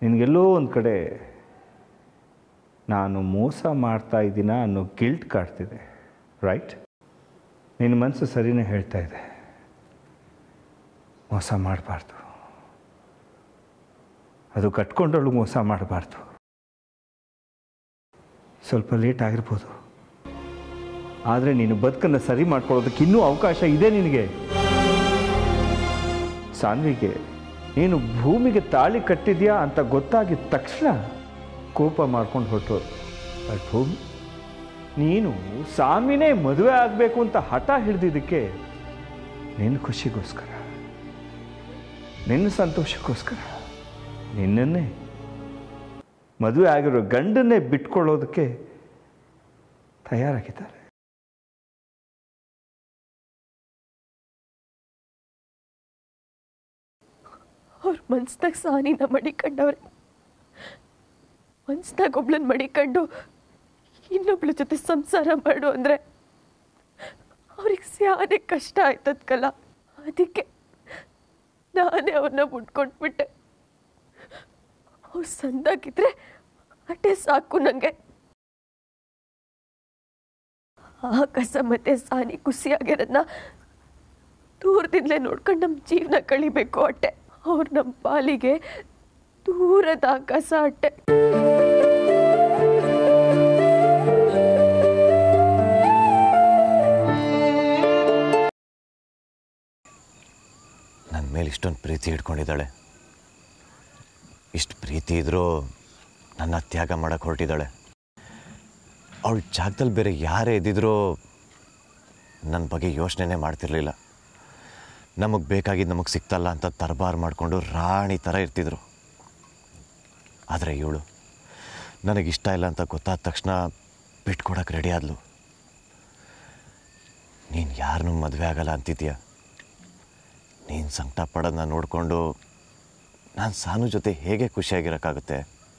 ನಿನಗೆಲ್ಲೋ ಒಂದು ಕಡೆ ನಾನು ಮೋಸ ಮಾಡ್ತಾ ಇದ್ದೀನ ಅನ್ನೋ ಗಿಲ್ಟ್ ಕಾಡ್ತಿದೆ ರೈಟ್ ನಿನ್ನ ಮನಸ್ಸು ಸರಿನೇ ಹೇಳ್ತಾ ಇದೆ ಮೋಸ ಮಾಡಬಾರ್ದು ಅದು ಕಟ್ಕೊಂಡವಳು ಮೋಸ ಮಾಡಬಾರ್ದು ಸ್ವಲ್ಪ ಲೇಟ್ ಆಗಿರ್ಬೋದು ಆದರೆ ನೀನು ಬದುಕನ್ನು ಸರಿ ಮಾಡ್ಕೊಳ್ಳೋದಕ್ಕೆ ಇನ್ನೂ ಅವಕಾಶ ಇದೆ ನಿನಗೆ ಸಾನ್ವಿಗೆ ನೀನು ಭೂಮಿಗೆ ತಾಳಿ ಕಟ್ಟಿದ್ಯಾ ಅಂತ ಗೊತ್ತಾಗಿದ ತಕ್ಷಣ ಕೋಪ ಮಾಡ್ಕೊಂಡು ಹೊರಟೋದು ಬಟ್ ಭೂಮಿ ನೀನು ಸಾನ್ವಿನೇ ಮದುವೆ ಆಗಬೇಕು ಅಂತ ಹಠ ಹಿಡ್ದಿದ್ದಕ್ಕೆ ನಿನ್ನ ಖುಷಿಗೋಸ್ಕರ ನಿನ್ನ ಸಂತೋಷಕ್ಕೋಸ್ಕರ ನಿನ್ನನ್ನೇ ಮದುವೆ ಆಗಿರೋ ಗಂಡನ್ನೇ ಬಿಟ್ಕೊಳ್ಳೋದಕ್ಕೆ ತಯಾರಾಗಿದ್ದಾರೆ ಅವ್ರ ಮನ್ಸ್ನಾಗ ಸಾನಿನ ಮಡಿಕೊಂಡವ್ರೆ ಮನ್ಸ್ನಾಗ ಒಬ್ಳನ್ನ ಮಡಿಕೊಂಡು ಇನ್ನೊಬ್ಳ ಜೊತೆ ಸಂಸಾರ ಮಾಡು ಅಂದ್ರೆ ಅವ್ರಿಗೆ ಸ್ಯಾನೆ ಕಷ್ಟ ಆಯ್ತದ್ಕಲ್ಲ ಅದಕ್ಕೆ ನಾನೇ ಅವ್ರನ್ನ ಮುಟ್ಕೊಂಡ್ಬಿಟ್ಟೆ ಅವ್ರು ಸಂದಾಗಿದ್ರೆ ಅಟ್ಟೆ ಸಾಕು ನನಗೆ ಆಕಾಶ ಮತ್ತೆ ಸಾನಿ ಖುಷಿಯಾಗಿರೋದನ್ನ ದೂರದಿಂದಲೇ ನೋಡ್ಕೊಂಡು ನಮ್ಮ ಜೀವನ ಕಳಿಬೇಕು ಅಟ್ಟೆ ಅವ್ರು ನಮ್ಮ ಪಾಲಿಗೆ ದೂರದ ಆಕಾಶ ಅಟ್ಟೆ ನನ್ನ ಮೇಲೆ ಇಷ್ಟೊಂದು ಪ್ರೀತಿ ಇಟ್ಕೊಂಡಿದ್ದಾಳೆ ಇಷ್ಟು ಪ್ರೀತಿ ಇದ್ರೂ ನನ್ನ ತ್ಯಾಗ ಮಾಡಕ್ಕೆ ಹೊರಟಿದ್ದಾಳೆ ಅವಳ ಜಾಗದಲ್ಲಿ ಬೇರೆ ಯಾರೇ ಇದ್ದಿದ್ರೂ ನನ್ನ ಬಗ್ಗೆ ಯೋಚನೆನೇ ಮಾಡ್ತಿರ್ಲಿಲ್ಲ ನಮಗೆ ಬೇಕಾಗಿದ್ದು ನಮಗೆ ಸಿಗ್ತಲ್ಲ ಅಂತ ತರಬಾರು ಮಾಡಿಕೊಂಡು ರಾಣಿ ಥರ ಇರ್ತಿದ್ರು ಆದರೆ ಇವಳು ನನಗಿಷ್ಟ ಇಲ್ಲ ಅಂತ ಗೊತ್ತಾದ ತಕ್ಷಣ ಬಿಟ್ಕೊಡಕ್ಕೆ ರೆಡಿ ಆದ್ಲು ನೀನು ಯಾರನ್ನೂ ಮದುವೆ ಆಗಲ್ಲ ಅಂತಿದ್ಯಾ ನೀನು ಸಂಕಟ ಪಡೋದನ್ನ ನೋಡಿಕೊಂಡು ನಾನು ಸಾನು ಜೊತೆ ಹೇಗೆ ಖುಷಿಯಾಗಿರೋಕ್ಕಾಗುತ್ತೆ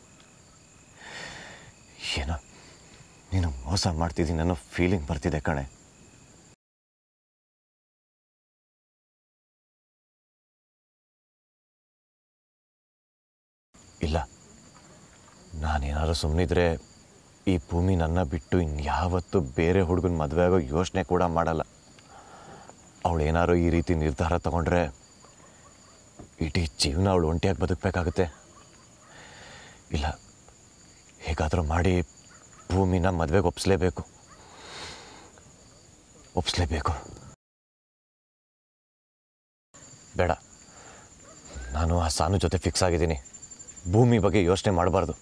ಏನೋ ನೀನು ಮೋಸ ಮಾಡ್ತಿದ್ದೀನಿ ಅನ್ನೋ ಫೀಲಿಂಗ್ ಬರ್ತಿದೆ ಕಣೆ ಇಲ್ಲ ನಾನೇನಾದ್ರು ಸುಮ್ಮನಿದ್ರೆ ಈ ಭೂಮಿ ನನ್ನ ಬಿಟ್ಟು ಇನ್ಯಾವತ್ತೂ ಬೇರೆ ಹುಡುಗನ ಮದುವೆ ಆಗೋ ಯೋಚನೆ ಕೂಡ ಮಾಡಲ್ಲ ಅವಳು ಏನಾದ್ರು ಈ ರೀತಿ ನಿರ್ಧಾರ ತಗೊಂಡ್ರೆ ಇಡೀ ಜೀವನ ಅವಳು ಒಂಟಿಯಾಗಿ ಬದುಕಬೇಕಾಗುತ್ತೆ ಇಲ್ಲ ಹೇಗಾದರೂ ಮಾಡಿ ಭೂಮಿನ ಮದುವೆಗೆ ಒಪ್ಪಿಸ್ಲೇಬೇಕು ಒಪ್ಪಿಸ್ಲೇಬೇಕು ಬೇಡ ನಾನು ಆ ಸಾನು ಜೊತೆ ಫಿಕ್ಸ್ ಆಗಿದ್ದೀನಿ ಭೂಮಿ ಬಗ್ಗೆ ಯೋಚನೆ ಮಾಡಬಾರ್ದು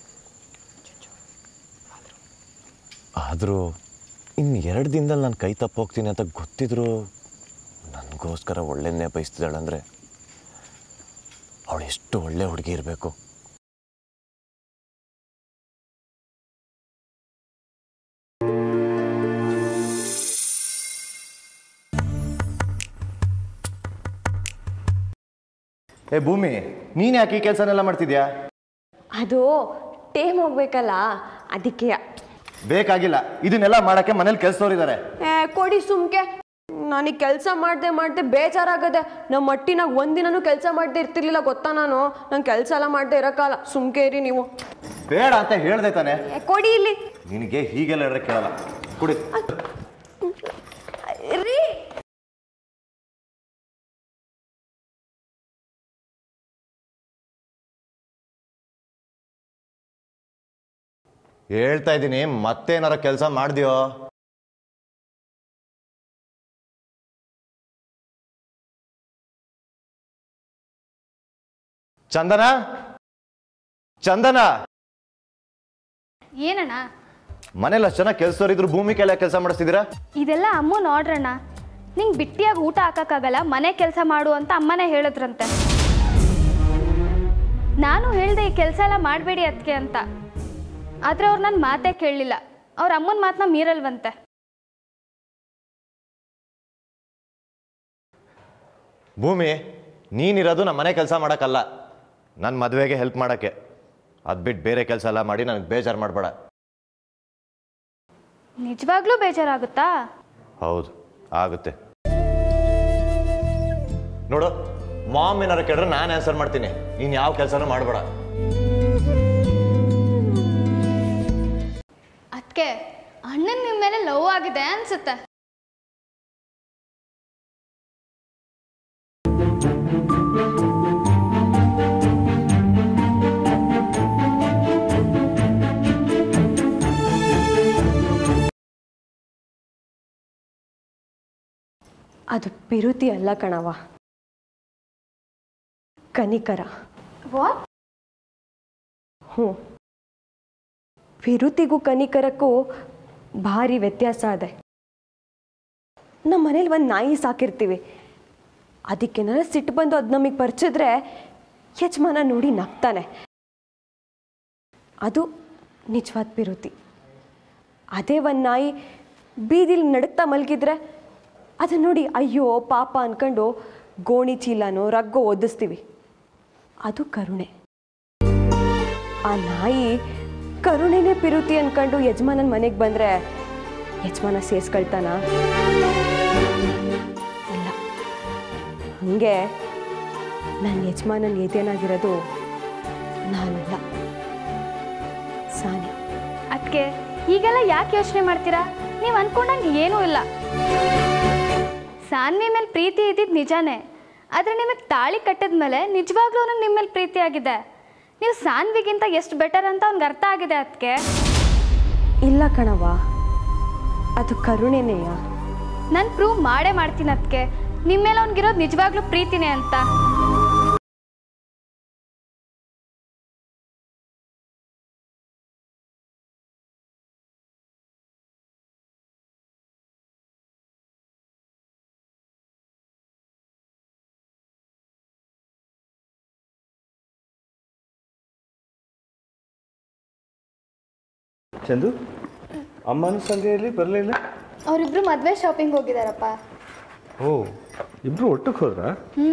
ಆದರೂ ಇನ್ನು ಎರಡು ದಿನದಲ್ಲಿ ನಾನು ಕೈ ತಪ್ಪು ಹೋಗ್ತೀನಿ ಅಂತ ಗೊತ್ತಿದ್ರು ನನಗೋಸ್ಕರ ಒಳ್ಳೆಯನ್ನೇ ಬಯಸ್ತಿದ್ದಾಳಂದರೆ ಅವಳು ಎಷ್ಟು ಒಳ್ಳೆ ಹುಡುಗಿ ಇರಬೇಕು ಏ ಭೂಮಿ ನೀನು ಯಾಕೆ ಈ ಕೆಲಸನೆಲ್ಲ ಮಾಡ್ತಿದ್ಯಾ ಅದು ಟೇಮ್ ಹೋಗ್ಬೇಕಲ್ಲ ಅದಕ್ಕೆ ಬೇಕಾಗಿಲ್ಲ ಇದನ್ನೆಲ್ಲ ಮಾಡಕ್ಕೆ ಮನೇಲಿ ಕೆಲಸದವ್ರಿದ್ದಾರೆ ಕೊಡಿ ಸುಮ್ಕೆ ನನಗೆ ಕೆಲಸ ಮಾಡ್ದೆ ಮಾಡ್ದೆ ಬೇಜಾರಾಗದೆ ನಮ್ಮ ಮಟ್ಟಿನಾಗ ಒಂದಿನನೂ ಕೆಲಸ ಮಾಡ್ದೆ ಇರ್ತಿರ್ಲಿಲ್ಲ ಗೊತ್ತಾ ನಾನು ನಂಗೆ ಕೆಲಸ ಎಲ್ಲ ಮಾಡ್ದೆ ಇರೋಕ್ಕಲ್ಲ ಸುಮ್ಕೆ ಇರಿ ನೀವು ಬೇಡ ಅಂತ ಹೇಳ್ದೆ ತಾನೆ ಏ, ಕೊಡಿ ಇಲ್ಲಿ ನಿನಗೆ ಹೀಗೆಲ್ಲ ಹೇಳಿದ್ರೆ ಕೇಳಲ್ಲ ಕುಡಿ ರೀ ಹೇಳ್ತಾ ಇದ್ದೀನಿ ಮತ್ತೇನಾರ ಕೆಲಸ ಮಾಡ್ದ್ಯೋ ಚಂದನ ಚಂದನ ಏನಣ್ಣ ಮನೇಲಿ ಅಷ್ಟು ಜನ ಕೆಲಸದವ್ರಿದ್ರು ಭೂಮಿ ಕೆಲ ಕೆಲಸ ಮಾಡಿಸ್ತಿದ್ದೀರಾ ಇದೆಲ್ಲ ಅಮ್ಮನ ಆರ್ಡ್ರ್ ಅಣ್ಣ ನಿಂಗೆ ಬಿಟ್ಟಿಯಾಗಿ ಊಟ ಹಾಕಕ್ಕಾಗಲ್ಲ ಮನೆ ಕೆಲಸ ಮಾಡು ಅಂತ ಅಮ್ಮನೇ ಹೇಳಿದ್ರಂತೆ ನಾನು ಹೇಳ್ದೆ ಈ ಕೆಲಸ ಎಲ್ಲ ಮಾಡಬೇಡಿ ಅದಕ್ಕೆ ಅಂತ ಆದರೆ ಅವ್ರು ನನ್ನ ಮಾತೇ ಕೇಳಲಿಲ್ಲ ಅವ್ರ ಅಮ್ಮನ ಮಾತನ್ನ ಮೀರಲ್ವಂತೆ ಭೂಮಿ ನೀನಿರೋದು ನಮ್ಮ ಮನೆ ಕೆಲಸ ಮಾಡೋಕ್ಕಲ್ಲ ನನ್ನ ಮದುವೆಗೆ ಹೆಲ್ಪ್ ಮಾಡೋಕ್ಕೆ ಅದು ಬಿಟ್ಟು ಬೇರೆ ಕೆಲಸ ಎಲ್ಲ ಮಾಡಿ ನನಗೆ ಬೇಜಾರು ಮಾಡಬೇಡ ನಿಜವಾಗ್ಲೂ ಬೇಜಾರಾಗುತ್ತಾ ಹೌದು ಆಗುತ್ತೆ ನೋಡು ಮಾಮ್ ಏನಾರು ಕೇಳಿದ್ರೆ ನಾನು ಆನ್ಸರ್ ಮಾಡ್ತೀನಿ ನೀನು ಯಾವ ಕೆಲಸನೂ ಮಾಡಬೇಡ ಅದಕ್ಕೆ ಅಣ್ಣನ್ ನಿಮ್ಮ ಮೇಲೆ ಲವ್ ಆಗಿದೆ ಅನ್ಸುತ್ತೆ ಅದು ಪಿರುತಿ ಅಲ್ಲ ಕಣವ ಕನಿಕರ ವಾಟ್ ಹ್ಞೂ ವಿರುತಿಗೂ ಕನಿಕರಕ್ಕೂ ಭಾರಿ ವ್ಯತ್ಯಾಸ ಇದೆ ನಮ್ಮ ಮನೇಲಿ ಒಂದು ನಾಯಿ ಸಾಕಿರ್ತೀವಿ ಅದಕ್ಕೇನಾರ ಸಿಟ್ಟು ಬಂದು ಅದು ನಮಗೆ ಪರಿಚಿದ್ರೆ ಯಜಮಾನ ನೋಡಿ ನಗ್ತಾನೆ ಅದು ನಿಜವಾದ ಪಿರುತಿ ಅದೇ ಒಂದು ನಾಯಿ ಬೀದಿಲಿ ನಡುಕ್ತಾ ಮಲಗಿದ್ರೆ ಅದನ್ನ ನೋಡಿ ಅಯ್ಯೋ ಪಾಪ ಅನ್ಕೊಂಡು ಗೋಣಿ ಚೀಲನೋ ರಗ್ಗೋ ಒದಿಸ್ತೀವಿ ಅದು ಕರುಣೆ ಆ ನಾಯಿ ಕರುಣೆನೇ ಪಿರುತಿ ಅನ್ಕೊಂಡು ಯಜಮಾನನ ಮನೆಗೆ ಬಂದ್ರೆ ಯಜಮಾನ ಸೇರ್ಸ್ಕೊಳ್ತಾನ ಇಲ್ಲ ಹಂಗೆ ನನ್ನ ಯಜಮಾನನ ಎದೇನಾಗಿರೋದು ನಾನಲ್ಲ ಸಾನಿ ಅದಕ್ಕೆ ಈಗೆಲ್ಲ ಯಾಕೆ ಯೋಚನೆ ಮಾಡ್ತೀರಾ ನೀವು ಅನ್ಕೊಂಡಂಗೆ ಏನೂ ಇಲ್ಲ ಸಾನ್ವಿ ಮೇಲೆ ಪ್ರೀತಿ ಇದ್ದಿದ್ದು ನಿಜಾನೇ ಆದರೆ ನಿಮಗೆ ತಾಳಿ ಕಟ್ಟಿದ್ಮೇಲೆ ನಿಜವಾಗ್ಲೂ ಅವ್ನಿಗೆ ನಿಮ್ಮ ಮೇಲೆ ಪ್ರೀತಿ ಆಗಿದೆ ನೀವು ಸಾನ್ವಿಗಿಂತ ಎಷ್ಟು ಬೆಟರ್ ಅಂತ ಅವ್ನಿಗೆ ಅರ್ಥ ಆಗಿದೆ ಅದಕ್ಕೆ ಇಲ್ಲ ಕಣವ್ವ ಅದು ಕರುಣೆನೆಯ ನಾನು ಪ್ರೂವ್ ಮಾಡೇ ಮಾಡ್ತೀನಿ ಅದಕ್ಕೆ ನಿಮ್ಮ ಮೇಲೆ ಅವ್ನಿಗಿರೋದು ನಿಜವಾಗ್ಲೂ ಪ್ರೀತಿನೇ ಅಂತ ಚಂದು ಅಮ್ಮನ ಸಂಜೆಯಲ್ಲಿ ಬರಲಿಲ್ಲ ಅವರಿಬ್ರು ಮದುವೆ ಶಾಪಿಂಗ್ ಹೋಗಿದಾರಪ್ಪ ಓ ಇಬ್ರು ಒಟ್ಟಿಗೆ ಹೋದ್ರಾ ಹ್ಞೂ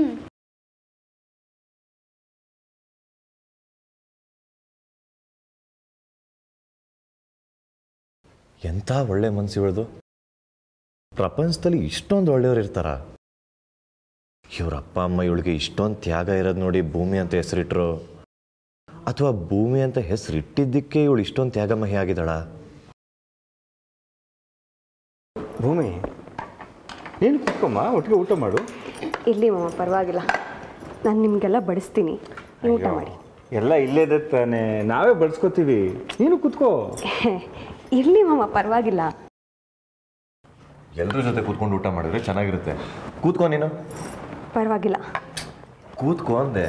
ಎಂಥ ಒಳ್ಳೆ ಮನಸ್ಸು ಇವಳ್ದು ಪ್ರಪಂಚದಲ್ಲಿ ಇಷ್ಟೊಂದು ಒಳ್ಳೆಯವ್ರು ಇರ್ತಾರ ಇವ್ರ ಅಪ್ಪ ಅಮ್ಮ ಇವಳಿಗೆ ಇಷ್ಟೊಂದು ತ್ಯಾಗ ಇರೋದು ನೋಡಿ ಭೂಮಿ ಅಂತ ಹೆಸರಿಟ್ರು ಅಥವಾ ಭೂಮಿ ಅಂತ ಹೆಸರಿಟ್ಟಿದ್ದಕ್ಕೆ ಇವಳು ಇಷ್ಟೊಂದು ತ್ಯಾಗಮಹಿ ಆಗಿದ್ದಾಳ ಭೂಮಿ ನೀನು ಕುತ್ಕೊಮ್ಮ ಒಟ್ಟಿಗೆ ಊಟ ಮಾಡು ಇರ್ಲಿ ಮಾಮ ಪರವಾಗಿಲ್ಲ ನಾನು ನಿಮಗೆಲ್ಲ ಬಡಿಸ್ತೀನಿ ನೀವು ಊಟ ಮಾಡಿ ಎಲ್ಲ ಇಲ್ಲೇದೆ ತಾನೆ ನಾವೇ ಬಡ್ಸ್ಕೊತೀವಿ ನೀನು ಕುತ್ಕೋ ಇರ್ಲಿ ಮಾಮ ಪರವಾಗಿಲ್ಲ ಎಲ್ಲರ ಜೊತೆ ಕೂತ್ಕೊಂಡು ಊಟ ಮಾಡಿದ್ರೆ ಚೆನ್ನಾಗಿರುತ್ತೆ ಕೂತ್ಕೋ ನೀನು ಪರವಾಗಿಲ್ಲ ಕೂತ್ಕೋ ಅಂದೆ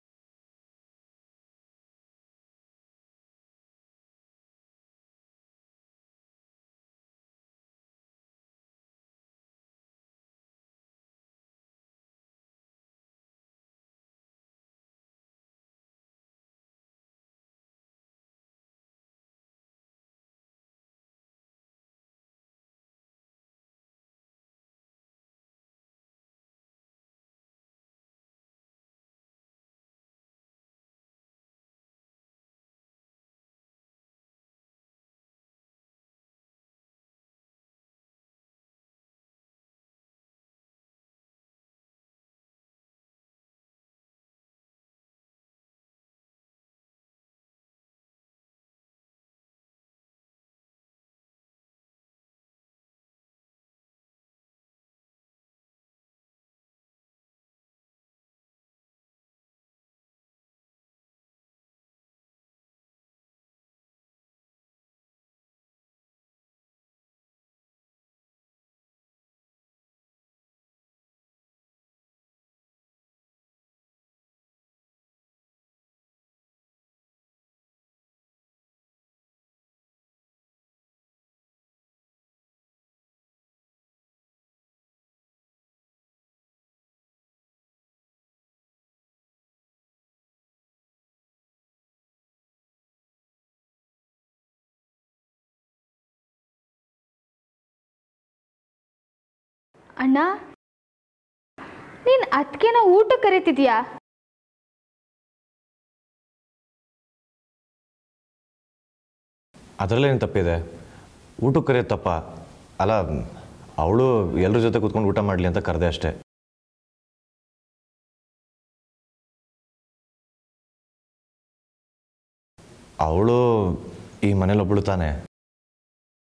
ಅಣ್ಣ ನೀನು ಅದಕ್ಕೆನ ಊಟ ಕರಿತಿದ್ಯಾ ಅದರಲ್ಲೇನು ತಪ್ಪಿದೆ ಊಟಕ್ಕೆ ಕರೆಯೋದು ತಪ್ಪ ಅಲ್ಲ ಅವಳು ಎಲ್ಲರ ಜೊತೆ ಕೂತ್ಕೊಂಡು ಊಟ ಮಾಡಲಿ ಅಂತ ಕರೆದೆ ಅಷ್ಟೇ ಅವಳು ಈ ಮನೇಲಿ ಒಬ್ಬಳು ತಾನೆ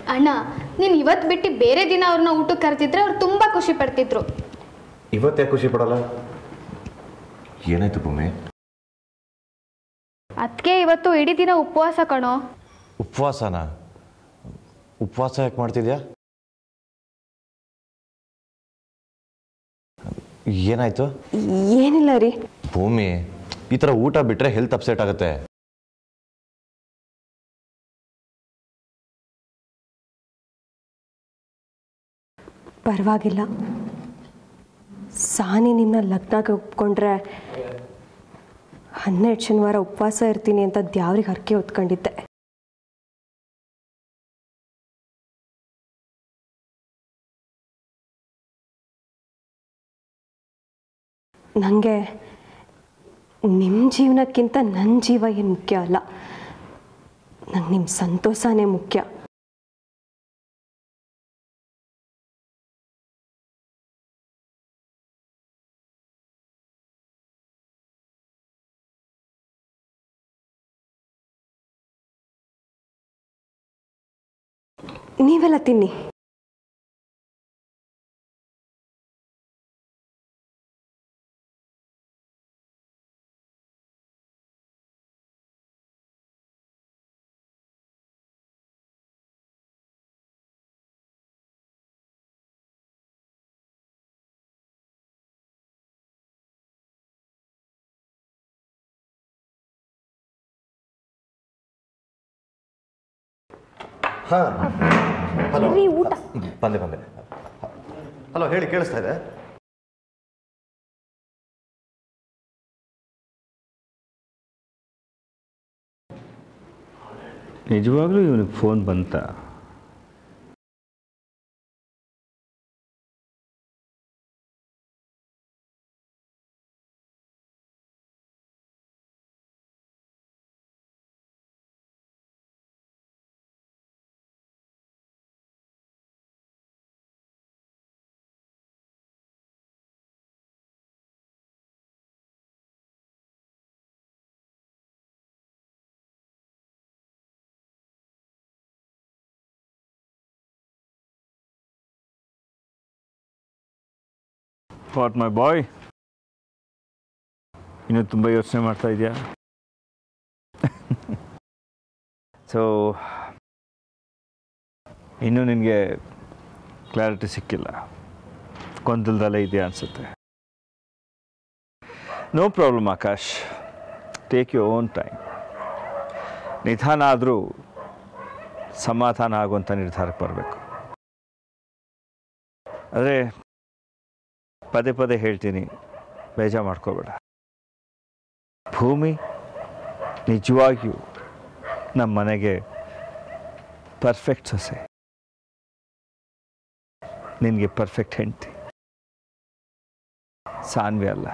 ಅಣ್ಣ ನೀನು ಇವತ್ತು ಬಿಟ್ಟು ಬೇರೆ ದಿನ ಅವ್ರನ್ನ ಊಟಕ್ಕೆ ಕರೆದಿದ್ರೆ ಅವ್ರು ತುಂಬ ಖುಷಿ ಪಡ್ತಿದ್ರು ಇವತ್ತೇ ಖುಷಿ ಪಡಲ್ಲ ಏನಾಯ್ತು ಭೂಮಿ ಅದಕ್ಕೆ ಇವತ್ತು ಇಡೀ ದಿನ ಉಪವಾಸ ಕಣೋ ಉಪವಾಸನ ಉಪವಾಸ ಯಾಕೆ ಮಾಡ್ತಿದ್ಯಾ ಏನಾಯ್ತು ಏನಿಲ್ಲ ರೀ ಭೂಮಿ ಈ ಥರ ಊಟ ಬಿಟ್ರೆ ಹೆಲ್ತ್ ಅಪ್ಸೆಟ್ ಆಗುತ್ತೆ ಪರವಾಗಿಲ್ಲ ಸಾನಿ ನಿಮ್ಮನ್ನ ಲಗ್ನಕ್ಕೆ ಒಪ್ಕೊಂಡ್ರೆ ಹನ್ನೆರಡು ಶನಿವಾರ ಉಪವಾಸ ಇರ್ತೀನಿ ಅಂತ ದ್ಯಾವ್ರಿಗೆ ಹರಕೆ ಹೊತ್ಕೊಂಡಿದ್ದೆ ನನಗೆ ನಿಮ್ಮ ಜೀವನಕ್ಕಿಂತ ನನ್ನ ಜೀವ ಏನು ಮುಖ್ಯ ಅಲ್ಲ ನಂಗೆ ನಿಮ್ಮ ಸಂತೋಷನೇ ಮುಖ್ಯ ನೀವೆಲ್ಲ ತಿನ್ನಿ ಹಾಂ ಹಲೋ ರೀ, ಊಟ. ಬಂದೆ ಬಂದೆ ಹಲೋ ಹೇಳಿ ಕೇಳಿಸ್ತಾ ಇದೆ ನಿಜವಾಗ್ಲೂ ಇವನಿಗೆ ಫೋನ್ ಬಂತ ವಾಟ್ ಮೈ ಬಾಯ್ ಇನ್ನೂ ತುಂಬ ಯೋಚನೆ ಮಾಡ್ತಾ ಇದೆಯಾ ಸೊ ಇನ್ನೂ ನಿನಗೆ ಕ್ಲಾರಿಟಿ ಸಿಕ್ಕಿಲ್ಲ ಗೊಂದಲದಲ್ಲೇ ಇದೆಯಾ ಅನಿಸುತ್ತೆ no problem Akash take you own time ನಿಧಾನ ಆದರೂ ಸಮಾಧಾನ ಆಗುವಂಥ ನಿರ್ಧಾರಕ್ಕೆ ಬರಬೇಕು ಆದರೆ ಪದೇ ಪದೇ ಹೇಳ್ತೀನಿ ಬೇಜಾರು ಮಾಡ್ಕೋಬೇಡ ಭೂಮಿ ನಿಜವಾಗಿಯೂ ನಮ್ಮ ಮನೆಗೆ ಪರ್ಫೆಕ್ಟ್ ಸೊಸೆ ನಿನಗೆ ಪರ್ಫೆಕ್ಟ್ ಹೆಂಡತಿ ಸಾನ್ವಿ ಅಲ್ಲ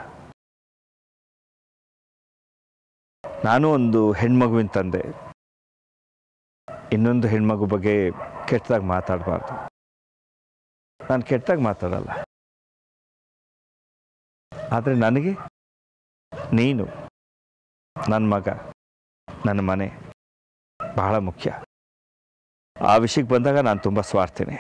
ನಾನು ಒಂದು ಹೆಣ್ಮಗುವಿನ ತಂದೆ ಇನ್ನೊಂದು ಹೆಣ್ಮಗು ಬಗ್ಗೆ ಕೆಟ್ಟದಾಗಿ ಮಾತಾಡಬಾರ್ದು ನಾನು ಕೆಟ್ಟದಾಗಿ ಮಾತಾಡಲ್ಲ ಆದರೆ ನನಗೆ ನೀನು ನನ್ನ ಮಗ ನನ್ನ ಮನೆ ಬಹಳ ಮುಖ್ಯ ಆ ವಿಷಯಕ್ಕೆ ಬಂದಾಗ ನಾನು ತುಂಬ ಸ್ವಾರ್ಥಿನಿ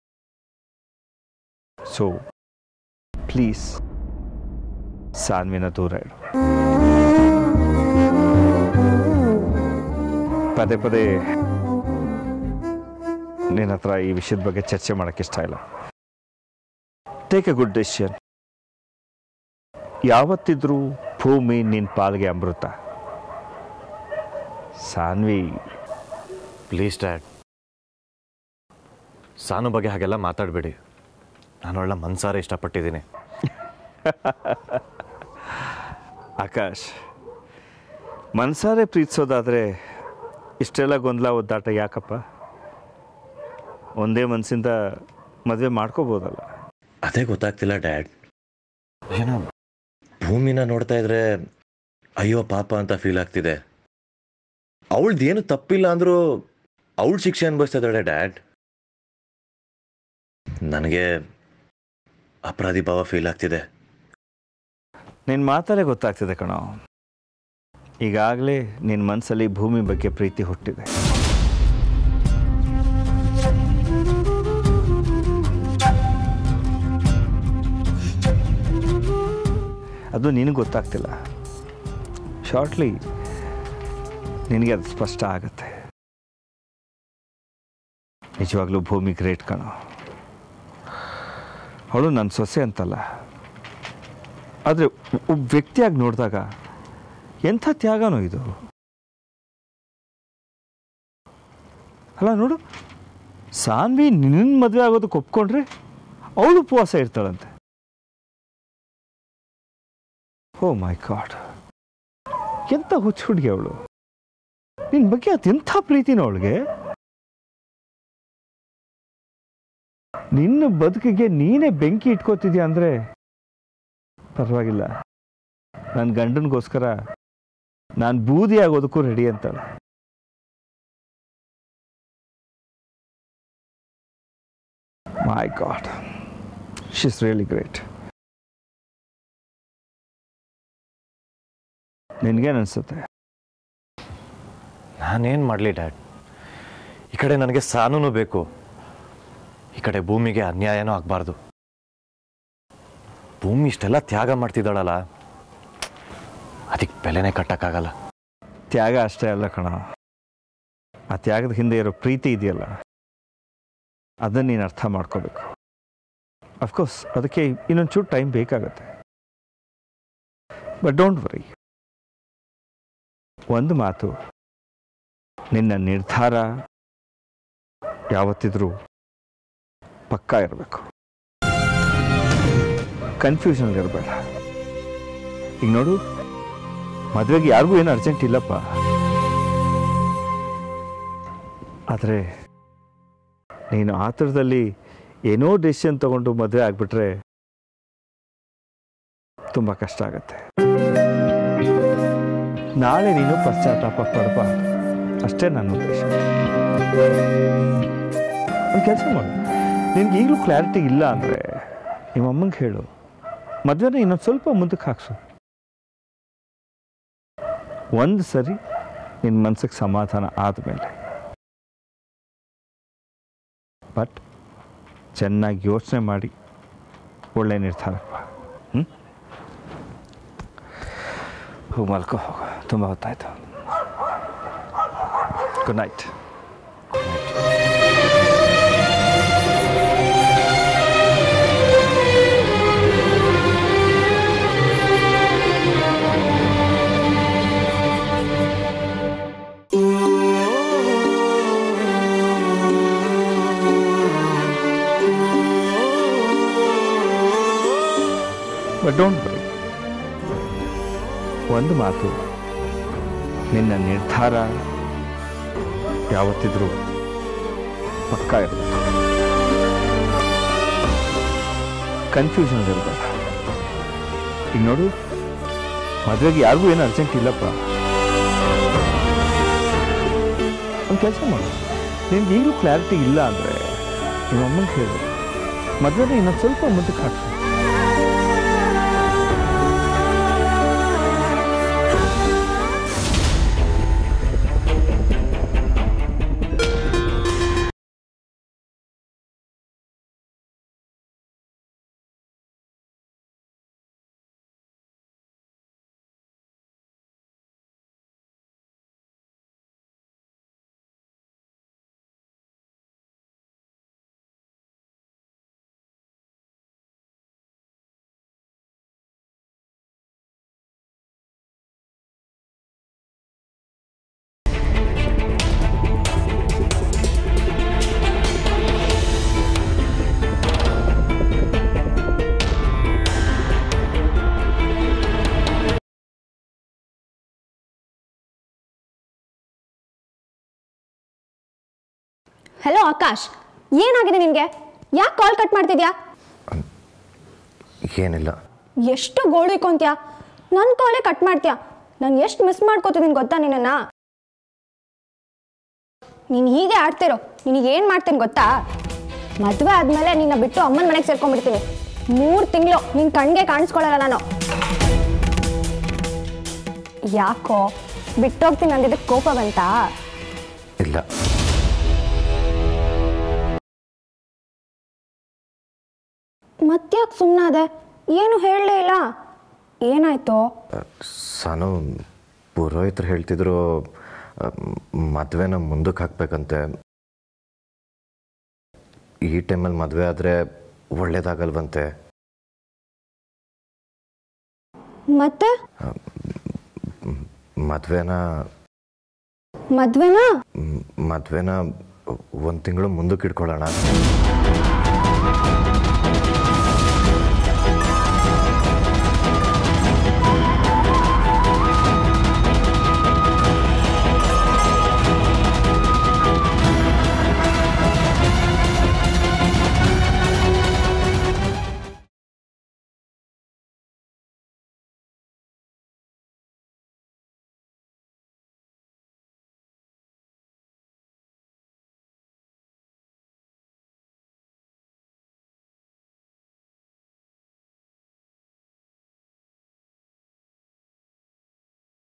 ಸೊ ಪ್ಲೀಸ್ ಸಾನ್ವಿನ ದೂರ ಇಡು ಪದೇ ಪದೇ ನಿನ್ನ ಹತ್ರ ಈ ವಿಷಯದ ಬಗ್ಗೆ ಚರ್ಚೆ ಮಾಡೋಕ್ಕೆ ಇಷ್ಟ ಇಲ್ಲ ಟೇಕ್ ಎ ಗುಡ್ ಡೆಸಿಷನ್ ಯಾವತ್ತಿದ್ರೂ ಭೂಮಿ ನಿನ್ನ ಪಾಲ್ಗೆ ಅಮೃತ ಸಾನ್ವಿ ಪ್ಲೀಸ್ ಡ್ಯಾಡ್ ಸಾನು ಬಗ್ಗೆ ಹಾಗೆಲ್ಲ ಮಾತಾಡಬೇಡಿ ನಾನು ಒಳ್ಳೆ ಮನ್ಸಾರೆ ಇಷ್ಟಪಟ್ಟಿದ್ದೀನಿ ಆಕಾಶ್ ಮನ್ಸಾರೆ ಪ್ರೀತಿಸೋದಾದರೆ ಇಷ್ಟೆಲ್ಲ ಗೊಂದಲ ಒದ್ದಾಟ ಯಾಕಪ್ಪ ಒಂದೇ ಮನಸ್ಸಿಂದ ಮದುವೆ ಮಾಡ್ಕೋಬೋದಲ್ಲ ಅದೇ ಗೊತ್ತಾಗ್ತಿಲ್ಲ ಡ್ಯಾಡ್ ಏನೋ ಭೂಮಿನ ನೋಡ್ತಾ ಇದ್ರೆ ಅಯ್ಯೋ ಪಾಪ ಅಂತ ಫೀಲ್ ಆಗ್ತಿದೆ ಅವಳ್ದೇನು ತಪ್ಪಿಲ್ಲ ಅಂದ್ರೂ ಅವಳು ಶಿಕ್ಷೆ ಅನುಭವಿಸ್ತಾ ಇದ್ದಾಳೆ ಡ್ಯಾಡ್ ನನಗೆ ಅಪರಾಧಿ ಭಾವ ಫೀಲ್ ಆಗ್ತಿದೆ ನಿನ್ನ ಮಾತಲ್ಲೇ ಗೊತ್ತಾಗ್ತಿದೆ ಕಣೋ ಈಗಾಗಲೇ ನಿನ್ನ ಮನಸ್ಸಲ್ಲಿ ಭೂಮಿ ಬಗ್ಗೆ ಪ್ರೀತಿ ಹುಟ್ಟಿದೆ ಅದು ನಿನಗೆ ಗೊತ್ತಾಗ್ತಿಲ್ಲ ಶಾರ್ಟ್ಲಿ ನಿನಗೆ ಅದು ಸ್ಪಷ್ಟ ಆಗತ್ತೆ ನಿಜವಾಗ್ಲೂ ಭೂಮಿ ಗ್ರೇಟ್ ಕಣೋ ಅವಳು ನನ್ನ ಸೊಸೆ ಅಂತಲ್ಲ ಆದರೆ ಒಬ್ಬ ವ್ಯಕ್ತಿಯಾಗಿ ನೋಡಿದಾಗ ಎಂಥ ತ್ಯಾಗನೋ ಇದು ಅಲ್ಲ ನೋಡು ಸಾನ್ವಿ ನಿನ್ನ ಮದುವೆ ಆಗೋದಕ್ಕೆ ಒಪ್ಕೊಂಡ್ರೆ ಅವಳು ಉಪವಾಸ ಇರ್ತಾಳಂತೆ ಓ ಮೈ ಗಾಡ್ ಎಂಥ ಹುಚ್ಚು ಹುಡುಗಿ ಅವಳು ನಿನ್ನ ಬಗ್ಗೆ ಅದೆಂಥ ಪ್ರೀತಿನ ಅವಳಿಗೆ ನಿನ್ನ ಬದುಕಿಗೆ ನೀನೇ ಬೆಂಕಿ ಇಟ್ಕೋತಿದ್ಯಾ ಅಂದರೆ ಪರವಾಗಿಲ್ಲ ನನ್ನ ಗಂಡನಿಗೋಸ್ಕರ ನಾನು ಬೂದಿ ಆಗೋದಕ್ಕೂ ರೆಡಿ ಅಂತಾಳೆ my god she's really great ನಿನ್ಗೇನು ಅನ್ಸುತ್ತೆ ನಾನೇನು ಮಾಡಲಿ ಡ್ಯಾಡ್ ಈ ಕಡೆ ನನಗೆ ಸಾನೂ ಬೇಕು ಈ ಕಡೆ ಭೂಮಿಗೆ ಅನ್ಯಾಯನೂ ಆಗಬಾರ್ದು ಭೂಮಿ ಇಷ್ಟೆಲ್ಲ ತ್ಯಾಗ ಮಾಡ್ತಿದ್ದಾಳಲ್ಲ ಅದಕ್ಕೆ ಬೆಲೆನೇ ಕಟ್ಟಕ್ಕಾಗಲ್ಲ ತ್ಯಾಗ ಅಷ್ಟೇ ಅಲ್ಲ ಕಣ ಆ ತ್ಯಾಗದ ಹಿಂದೆ ಇರೋ ಪ್ರೀತಿ ಇದೆಯಲ್ಲ ಅದನ್ನು ನೀನು ಅರ್ಥ ಮಾಡ್ಕೋಬೇಕು ಅಫ್ಕೋರ್ಸ್ ಅದಕ್ಕೆ ಇನ್ನೊಂಚೂರು ಟೈಮ್ ಬೇಕಾಗತ್ತೆ ಬಟ್ ಡೋಂಟ್ ವರಿ ಒಂದು ಮಾತು ನಿನ್ನ ನಿರ್ಧಾರ ಯಾವತ್ತಿದ್ರೂ ಪಕ್ಕಾ ಇರಬೇಕು ಕನ್ಫ್ಯೂಷನ್ ಇರಬೇಡ ಈಗ ನೋಡು ಮದುವೆಗೆ ಯಾರಿಗೂ ಏನು ಅರ್ಜೆಂಟ್ ಇಲ್ಲಪ್ಪ ಆದರೆ ನೀನು ಆತುರದಲ್ಲಿ ಏನೋ ಡಿಸಿಷನ್ ತಗೊಂಡು ಮದುವೆ ಆಗಿಬಿಟ್ರೆ ತುಂಬ ಕಷ್ಟ ಆಗತ್ತೆ ನಾಳೆ ನೀನು ಪಶ್ಚಾತ್ತಾಪ ಪಡಬಾರ್ದು ಅಷ್ಟೇ ನನ್ನ ಉದ್ದೇಶ ಒಂದು ಕೆಲಸ ಮಾಡು ನಿನ್ಗೆ ಈಗಲೂ ಕ್ಲಾರಿಟಿ ಇಲ್ಲ ಅಂದರೆ ನಿಮ್ಮ ಅಮ್ಮಂಗೆ ಹೇಳು ಮದುವೆನ ಇನ್ನೊಂದು ಸ್ವಲ್ಪ ಮುಂದಕ್ಕೆ ಹಾಕ್ಸು ಒಂದು ಸರಿ ನಿನ್ನ ಮನ್ಸಿಗೆ ಸಮಾಧಾನ ಆದಮೇಲೆ ಬಟ್ ಚೆನ್ನಾಗಿ ಯೋಚನೆ ಮಾಡಿ ಒಳ್ಳೆ ನಿರ್ಧಾರಕ್ಕೆ ಬಾ ಹ್ಞೂ ಹೋಗಿ ಮಲ್ಕೋ ಹೋಗು ತುಂಬ ಹೊತ್ತಾಯ್ತು good night but don't worry ಒಂದು ಮಾತು ನಿನ್ನ ನಿರ್ಧಾರ ಯಾವತ್ತಿದ್ರೂ ಪಕ್ಕಾ ಇರಬೇಕು ಕನ್ಫ್ಯೂಷನ್ ಇರಬೇಡ ಈಗ ನೋಡು ಮದುವೆಗೆ ಯಾರಿಗೂ ಏನು ಅರ್ಜೆಂಟ್ ಇಲ್ಲಪ್ಪ ಒಂದು ಕೆಲಸ ಮಾಡು ನಿನ್ಗೆ ಈಗಲೂ ಕ್ಲಾರಿಟಿ ಇಲ್ಲ ಅಂದರೆ ನಿಮ್ಮ ಅಮ್ಮಂಗೆ ಹೇಳು ಮದುವೆನ ಇನ್ನೊಂದು ಸ್ವಲ್ಪ ಮುಂದಕ್ಕೆ ಹಾಕ್ಸು ಹಲೋ ಆಕಾಶ್ ಏನಾಗಿದೆ ನಿನಗೆ ಯಾಕೆ ಕಾಲ್ ಕಟ್ ಮಾಡ್ತಿದ್ಯಾ ಏನಿಲ್ಲ ಎಷ್ಟು ಗೋಳು ಇಕ್ಕೊಂತ್ಯಾ ನನ್ನ ಕಾಲೇ ಕಟ್ ಮಾಡ್ತೀಯಾ ನಾನು ಎಷ್ಟು ಮಿಸ್ ಮಾಡ್ಕೋತಿದ್ದೀನಿ ಗೊತ್ತಾ ನಿನ್ನನ್ನ ನೀನು ಹೀಗೆ ಆಡ್ತಿರೋ ನಿನಗೆ ಏನು ಮಾಡ್ತೀನಿ ಗೊತ್ತಾ ಮದುವೆ ಆದಮೇಲೆ ನಿನ್ನ ಬಿಟ್ಟು ಅಮ್ಮನ ಮನೆಗೆ ಸೇರ್ಕೊಂಡ್ಬಿಡ್ತೀನಿ ಮೂರು ತಿಂಗಳು ನಿನ್ನ ಕಣ್ಗೆ ಕಾಣಿಸ್ಕೊಳ್ಳಲ್ಲ ನಾನು ಯಾಕೋ ಬಿಟ್ಟೋಗ್ತೀನಿ ಅಂದಿದ್ದಕ್ಕೆ ಕೋಪ ಬಂತಾ ಇಲ್ಲ ಮತ್ತ್ಯಾಕೆ ಸುಮ್ಮನಾದೆ ಏನು ಹೇಳಲೇ ಇಲ್ಲ ಏನಾಯ್ತು ಸಾನು ಪುರೋಹಿತರು ಹೇಳ್ತಿದ್ರು ಮದುವೆನ ಮುಂದಕ್ಕೆ ಹಾಕ್ಬೇಕಂತೆ ಈ ಟೈಮಲ್ಲಿ ಮದುವೆ ಆದರೆ ಒಳ್ಳೇದಾಗಲ್ವಂತೆ ಮತ್ತೆ ಮದುವೆನ ಮದ್ವೆನಾ ಮದುವೆನ ಒಂದು ತಿಂಗಳು ಮುಂದಕ್ಕೆ ಇಟ್ಕೊಳ್ಳೋಣ